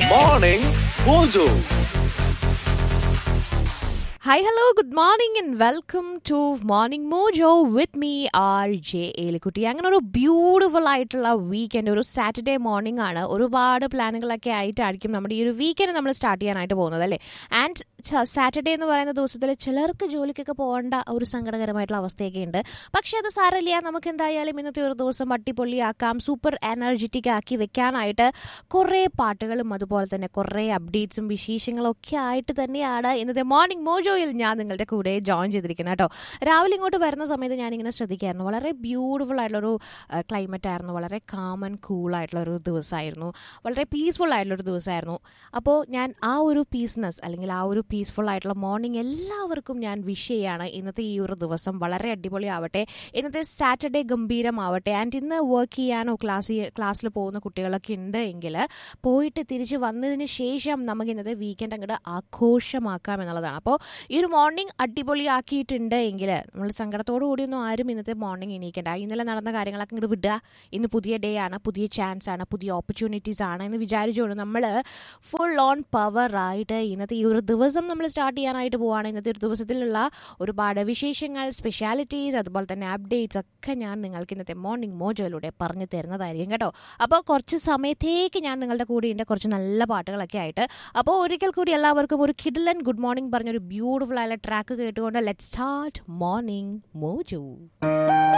Morning Mojo. Hi, hello, good morning and welcome to Morning Mojo with me, RJ Elikutty അങ്ങനെ ഒരു beautiful ആയിട്ടുള്ള weekend ഒരു Saturday morning ആണ് ഒരുപാട് പ്ലാനുകളൊക്കെ ആയിട്ടായിരിക്കും നമ്മുടെ ഈ ഒരു വീക്കെൻഡ് നമ്മൾ സ്റ്റാർട്ട് ചെയ്യാനായിട്ട് പോകുന്നത് അല്ലേ ആൻഡ് സാറ്റർഡേ എന്ന് പറയുന്ന ദിവസത്തിൽ ചിലർക്ക് ജോലിക്കൊക്കെ പോകേണ്ട ഒരു സങ്കടകരമായിട്ടുള്ള അവസ്ഥയൊക്കെ ഉണ്ട് പക്ഷേ അത് സാരമില്ല നമുക്ക് എന്തായാലും ഇന്നത്തെ ഒരു ദിവസം അട്ടിപ്പൊള്ളിയാക്കാം സൂപ്പർ എനർജറ്റിക് ആക്കി വെക്കാനായിട്ട് കുറേ പാട്ടുകളും അതുപോലെ തന്നെ കുറേ അപ്ഡേറ്റ്സും വിശേഷങ്ങളും ഒക്കെ ആയിട്ട് തന്നെയാണ് ഇന്നത്തെ മോർണിംഗ് മോജോയിൽ ഞാൻ നിങ്ങളുടെ കൂടെ ജോയിൻ ചെയ്തിരിക്കുന്നത് കേട്ടോ രാവിലെ ഇങ്ങോട്ട് വരുന്ന സമയത്ത് ഞാനിങ്ങനെ ശ്രദ്ധിക്കായിരുന്നു വളരെ ബ്യൂട്ടിഫുൾ ആയിട്ടുള്ളൊരു ക്ലൈമറ്റ് ആയിരുന്നു വളരെ കാം ആൻഡ് കൂൾ ആയിട്ടുള്ള ഒരു ദിവസമായിരുന്നു വളരെ പീസ്ഫുൾ ആയിട്ടുള്ളൊരു ദിവസമായിരുന്നു അപ്പോൾ ഞാൻ ആ ഒരു പീസ്നെസ് അല്ലെങ്കിൽ ആ ഒരു പീസ്ഫുൾ ആയിട്ടുള്ള മോർണിംഗ് എല്ലാവർക്കും ഞാൻ വിഷ് ചെയ്യാണ് ഇന്നത്തെ ഈ ഒരു ദിവസം വളരെ അടിപൊളിയാവട്ടെ ഇന്നത്തെ സാറ്റർഡേ ഗംഭീരമാവട്ടെ ആൻഡ് ഇന്ന് വർക്ക് ചെയ്യാനോ ക്ലാസ് ക്ലാസ്സിൽ പോകുന്ന കുട്ടികളൊക്കെ ഉണ്ട് എങ്കിൽ പോയിട്ട് തിരിച്ച് വന്നതിന് ശേഷം നമുക്ക് ഇന്നത്തെ വീക്കെൻഡ് അങ്ങോട്ട് ആഘോഷമാക്കാം എന്നുള്ളതാണ് അപ്പോൾ ഈ ഒരു മോർണിംഗ് അടിപൊളിയാക്കിയിട്ടുണ്ട് എങ്കിൽ നമ്മൾ സങ്കടത്തോടു കൂടിയൊന്നും ആരും ഇന്നത്തെ മോർണിംഗ് എണീക്കണ്ട ഇന്നലെ നടന്ന കാര്യങ്ങളൊക്കെ ഇങ്ങോട്ട് വിടുക ഇന്ന് പുതിയ ഡേ ആണ് പുതിയ ചാൻസ് ആണ് പുതിയ ഓപ്പർച്യൂണിറ്റീസ് ആണ് എന്ന് വിചാരിച്ചുകൊണ്ട് നമ്മൾ ഫുൾ ഓൺ പവർ ആയിട്ട് ഇന്നത്തെ ഈ ഒരു ദിവസം നമ്മൾ സ്റ്റാർട്ട് ചെയ്യാനായിട്ട് പോവുകയാണ് ഇന്നത്തെ ഒരു ദിവസത്തിലുള്ള ഒരുപാട് വിശേഷങ്ങൾ സ്പെഷ്യാലിറ്റീസ് അതുപോലെ തന്നെ അപ്ഡേറ്റ്സ് ഒക്കെ ഞാൻ നിങ്ങൾക്ക് ഇന്നത്തെ മോർണിംഗ് മോജോയിലൂടെ പറഞ്ഞു തരുന്നതായിരിക്കും കേട്ടോ അപ്പോൾ കുറച്ച് സമയത്തേക്ക് ഞാൻ നിങ്ങളുടെ കൂടെയുണ്ട് കുറച്ച് നല്ല പാട്ടുകളൊക്കെ ആയിട്ട് അപ്പോൾ ഒരിക്കൽ കൂടി എല്ലാവർക്കും ഒരു കിഡിലൻ ഗുഡ് മോർണിംഗ് പറഞ്ഞൊരു ബ്യൂട്ടിഫുൾ ആയ ട്രാക്ക് കേട്ടുകൊണ്ട് ലെറ്റ് സ്റ്റാർട്ട് മോർണിംഗ് മോജോ